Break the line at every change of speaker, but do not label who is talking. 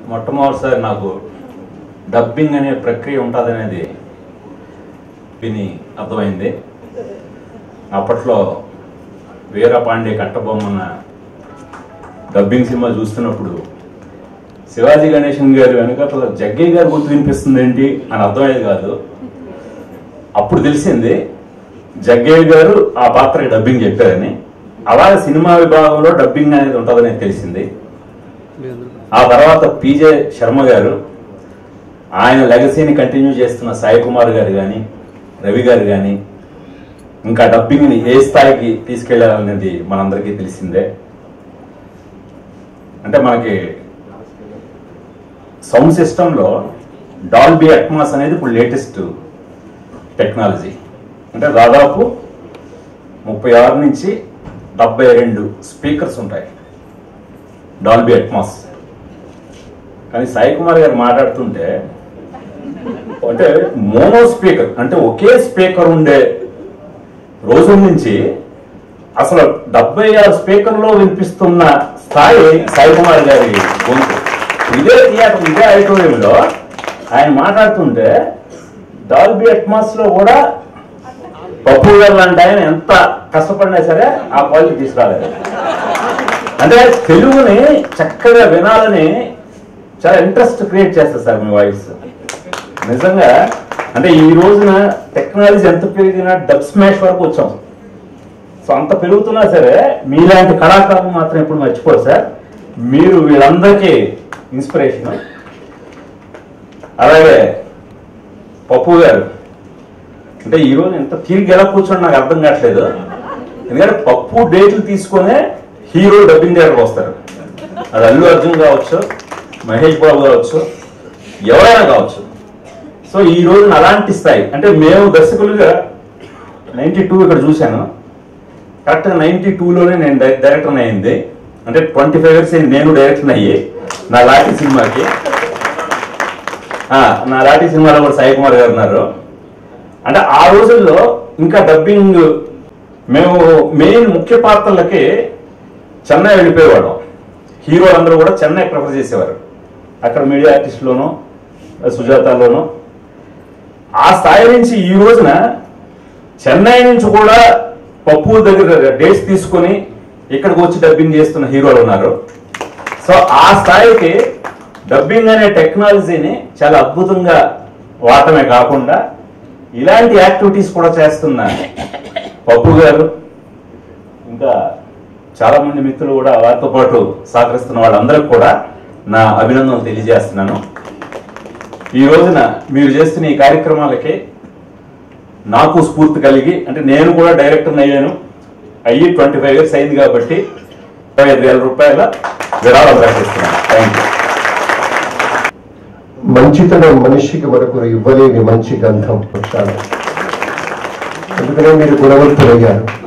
మొట్టమొదటిసారి నాకు డబ్బింగ్ అనే ప్రక్రియ ఉంటుందనేది విని అర్థమైంది అప్పట్లో వీరపాండే కట్టబొమ్మన్న డబ్బింగ్ సినిమా చూస్తున్నప్పుడు శివాజీ గణేశన్ గారి వెనకాల జగ్గయ్య గారి గుర్తు వినిపిస్తుంది ఏంటి అని అర్థమయ్యేది కాదు అప్పుడు తెలిసింది జగ్గయ్య గారు ఆ పాత్రకి డబ్బింగ్ చెప్పారని అలాగే సినిమా విభాగంలో డబ్బింగ్ అనేది ఉంటుందని తెలిసింది ఆ తర్వాత పీజే శర్మ గారు ఆయన లెగసీని కంటిన్యూ చేస్తున్న సాయి కుమార్ గారు కానీ రవి గారు కానీ ఇంకా డబ్బింగ్ని ఏ స్థాయికి తీసుకెళ్లాలనేది మనందరికీ తెలిసిందే అంటే మనకి సౌండ్ సిస్టంలో డాల్బీ అట్మాస్ అనేది ఇప్పుడు లేటెస్ట్ టెక్నాలజీ అంటే దాదాపు ముప్పై ఆరు నుంచి డెబ్బై రెండు స్పీకర్స్ ఉంటాయి డాల్బీ అట్మాస్ కానీ సాయి కుమార్ గారు మాట్లాడుతుంటే అంటే మోనో స్పీకర్ అంటే ఒకే స్పీకర్ ఉండే రోజుల నుంచి అసలు డెబ్బై ఆరు స్పీకర్లో వినిపిస్తున్న స్థాయి సాయి కుమార్ గారి గొంతు ఇదే థియేటర్ ఇదే ఆడిటోరియంలో ఆయన మాట్లాడుతుంటే డాల్బీ అట్మాస్ లో కూడా పప్పు గారు లాంటి ఆయన ఎంత కష్టపడినా సరే ఆ క్వాలిటీ తీసుకురాలేదు అంటే తెలుగుని చక్కగా వినాలని చాలా ఇంట్రెస్ట్ క్రియేట్ చేస్తుంది సార్ మీ వాయిస్ నిజంగా అంటే ఈ రోజున టెక్నాలజీ ఎంత పెరిగినా డబ్ స్మాష్ వరకు వచ్చాం సో అంత పెరుగుతున్నా సరే మీలాంటి కళాకారులు మాత్రం ఎప్పుడు మర్చిపోరు సార్ మీరు వీళ్ళందరికీ ఇన్స్పిరేషన్ అలాగే పప్పు గారు అంటే ఈ రోజు ఎంత తిరిగి ఎలా కూర్చొని నాకు అర్థం కావట్లేదు ఎందుకంటే పప్పు డేట్లు తీసుకొనే హీరో డబ్బింగ్ దగ్గరకు వస్తారు అది అల్లు అర్జున్ కావచ్చు మహేష్ బాబు కావచ్చు ఎవరైనా కావచ్చు సో ఈ రోజున అలాంటి స్థాయి అంటే మేము దర్శకులుగా నైన్టీ టూ ఇక్కడ చూశాను కరెక్ట్గా నైన్టీ టూలోనే నేను డై- డైరెక్టర్ అయింది అంటే ట్వంటీ ఫైవ్ ఇయర్స్ అయింది నేను డైరెక్టర్ అయ్యి నా లాటి సినిమాకి ఆ, నా లాటి సినిమాలో కూడా సాయి కుమార్ గారు ఉన్నారు అంటే ఆ రోజుల్లో ఇంకా డబ్బింగ్ మేము మెయిన్ ముఖ్య పాత్రలకి చెన్నై వెళ్ళిపోయేవాళ్ళం హీరోలందరూ కూడా చెన్నై ప్రిఫర్ చేసేవారు అక్కడ మీడియా ఆర్టిస్ట్లోనూ సుజాతలోనూ ఆ స్థాయి నుంచి ఈ రోజున చెన్నై నుంచి కూడా పప్పు దగ్గర డేట్స్ తీసుకొని ఇక్కడికి వచ్చి డబ్బింగ్ చేస్తున్న హీరోలు ఉన్నారు సో ఆ స్థాయికి డబ్బింగ్ అనే టెక్నాలజీని చాలా అద్భుతంగా వాడటమే కాకుండా ఇలాంటి యాక్టివిటీస్ కూడా చేస్తున్న పప్పు గారు ఇంకా చాలా మంది మిత్రులు కూడా వారితో పాటు సహకరిస్తున్న వాళ్ళందరికీ కూడా నా అభినందనలు తెలియజేస్తున్నాను ఈ రోజున మీరు చేస్తున్న ఈ కార్యక్రమాలకి నాకు స్ఫూర్తి కలిగి అంటే నేను కూడా డైరెక్టర్ అయ్యాను అయ్యి ట్వంటీ ఫైవ్ ఇయర్స్ అయింది కాబట్టి ఇరవై ఐదు వేల రూపాయల విరాళం ప్రకటిస్తున్నాను థ్యాంక్ యూ
మంచితనం మనిషికి వరకు ఇవ్వలేని మంచి గంధం పుట్టాలి అందుకనే మీరు గుణవంతులయ్యారు